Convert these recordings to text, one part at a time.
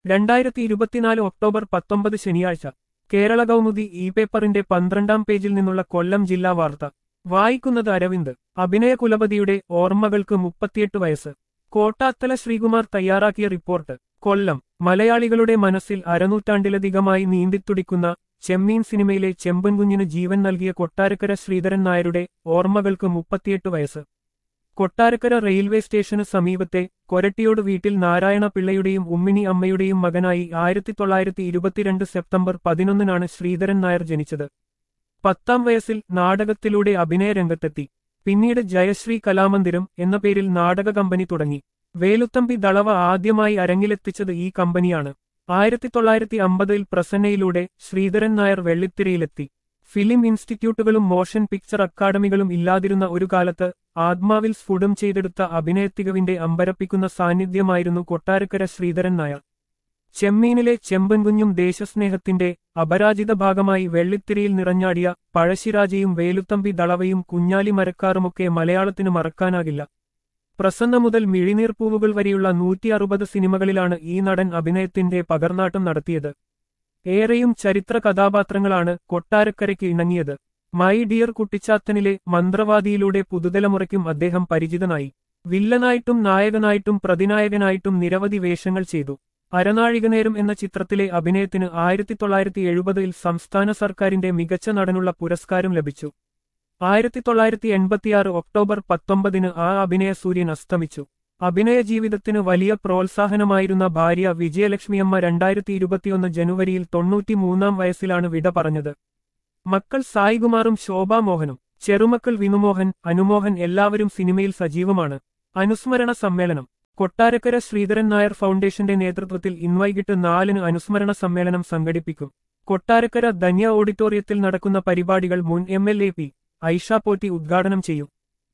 രണ്ടായിരത്തി ഇരുപത്തിനാല് ഒക്ടോബർ പത്തൊമ്പത് ശനിയാഴ്ച കേരള കൗമുദി ഇ പേപ്പറിന്റെ പന്ത്രണ്ടാം പേജിൽ നിന്നുള്ള കൊല്ലം ജില്ലാ വാർത്ത വായിക്കുന്നത് അരവിന്ദ് അഭിനയ കുലപതിയുടെ ഓർമ്മകൾക്ക് മുപ്പത്തിയെട്ട് വയസ്സ് കോട്ടാത്തല ശ്രീകുമാർ തയ്യാറാക്കിയ റിപ്പോർട്ട് കൊല്ലം മലയാളികളുടെ മനസ്സിൽ അരനൂറ്റാണ്ടിലധികമായി നീന്തിത്തുടിക്കുന്ന ചെമ്മീൻ സിനിമയിലെ ചെമ്പൻകുഞ്ഞിന് ജീവൻ നൽകിയ കൊട്ടാരക്കര ശ്രീധരൻ നായരുടെ ഓർമ്മകൾക്ക് മുപ്പത്തിയെട്ട് വയസ്സ് കൊട്ടാരക്കര റെയിൽവേ സ്റ്റേഷന് സമീപത്തെ കൊരട്ടിയോട് വീട്ടിൽ നാരായണ പിള്ളയുടെയും ഉമ്മിണി അമ്മയുടെയും മകനായി ആയിരത്തി തൊള്ളായിരത്തി ഇരുപത്തിരണ്ട് സെപ്റ്റംബർ പതിനൊന്നിനാണ് ശ്രീധരൻ നായർ ജനിച്ചത് പത്താം വയസ്സിൽ നാടകത്തിലൂടെ അഭിനയ രംഗത്തെത്തി പിന്നീട് ജയശ്രീ കലാമന്ദിരം എന്ന പേരിൽ നാടക കമ്പനി തുടങ്ങി വേലുത്തമ്പി ദളവ ആദ്യമായി അരങ്ങിലെത്തിച്ചത് ഈ കമ്പനിയാണ് ആയിരത്തി തൊള്ളായിരത്തി അമ്പതിൽ പ്രസന്നയിലൂടെ ശ്രീധരൻ നായർ വെള്ളിത്തിരയിലെത്തി ഫിലിം ഇൻസ്റ്റിറ്റ്യൂട്ടുകളും മോഷൻ പിക്ചർ അക്കാദമികളും ഇല്ലാതിരുന്ന ഒരു കാലത്ത് ആത്മാവിൽ സ്ഫുടം ചെയ്തെടുത്ത അഭിനയത്തികവിന്റെ അമ്പരപ്പിക്കുന്ന സാന്നിധ്യമായിരുന്നു കൊട്ടാരക്കര ശ്രീധരൻ നായർ ചെമ്മീനിലെ ചെമ്പൻകുഞ്ഞും ദേശസ്നേഹത്തിന്റെ അപരാജിത ഭാഗമായി വെള്ളിത്തിരയിൽ നിറഞ്ഞാടിയ പഴശ്ശിരാജയും വേലുത്തമ്പി ദളവയും കുഞ്ഞാലി മരക്കാറുമൊക്കെ മലയാളത്തിന് മറക്കാനാകില്ല പ്രസന്ന മുതൽ മിഴിനീർപ്പൂവുകൾ വരെയുള്ള നൂറ്റി അറുപത് സിനിമകളിലാണ് ഈ നടൻ അഭിനയത്തിന്റെ പകർനാട്ടം നടത്തിയത് ഏറെയും ചരിത്ര കഥാപാത്രങ്ങളാണ് കൊട്ടാരക്കരയ്ക്ക് ഇണങ്ങിയത് മൈ ഡിയർ കുട്ടിച്ചാത്തനിലെ മന്ത്രവാദിയിലൂടെ പുതുതലമുറയ്ക്കും അദ്ദേഹം പരിചിതനായി വില്ലനായിട്ടും നായകനായിട്ടും പ്രതിനായകനായിട്ടും നിരവധി വേഷങ്ങൾ ചെയ്തു അരനാഴികനേരം എന്ന ചിത്രത്തിലെ അഭിനയത്തിന് ആയിരത്തി തൊള്ളായിരത്തി എഴുപതിൽ സംസ്ഥാന സർക്കാരിന്റെ മികച്ച നടനുള്ള പുരസ്കാരം ലഭിച്ചു ആയിരത്തി തൊള്ളായിരത്തി എൺപത്തിയാറ് ഒക്ടോബർ പത്തൊമ്പതിന് ആ അഭിനയ സൂര്യൻ അസ്തമിച്ചു അഭിനയ ജീവിതത്തിന് വലിയ പ്രോത്സാഹനമായിരുന്ന ഭാര്യ വിജയലക്ഷ്മിയമ്മ രണ്ടായിരത്തി ഇരുപത്തിയൊന്ന് ജനുവരിയിൽ തൊണ്ണൂറ്റിമൂന്നാം വയസ്സിലാണ് വിട പറഞ്ഞത് മക്കൾ സായികുമാറും ശോഭാമോഹനും ചെറുമക്കൾ വിനുമോഹൻ അനുമോഹൻ എല്ലാവരും സിനിമയിൽ സജീവമാണ് അനുസ്മരണ സമ്മേളനം കൊട്ടാരക്കര ശ്രീധരൻ നായർ ഫൗണ്ടേഷന്റെ നേതൃത്വത്തിൽ ഇന്ന് വൈകിട്ട് നാലിന് അനുസ്മരണ സമ്മേളനം സംഘടിപ്പിക്കും കൊട്ടാരക്കര ധന്യ ഓഡിറ്റോറിയത്തിൽ നടക്കുന്ന പരിപാടികൾ മുൻ M L A P Aisha Potty ഉദ്ഘാടനം ചെയ്യും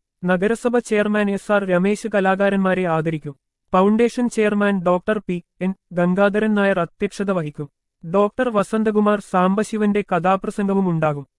നഗരസഭ ചെയർമാൻ എസ് ആർ രമേശ് കലാകാരന്മാരെ ആദരിക്കും foundation chairman doctor P N Gangadharan Nair അധ്യക്ഷത വഹിക്കും ഡോക്ടർ വസന്തകുമാർ സാംബശിവന്റെ കഥാപ്രസംഗവും ഉണ്ടാകും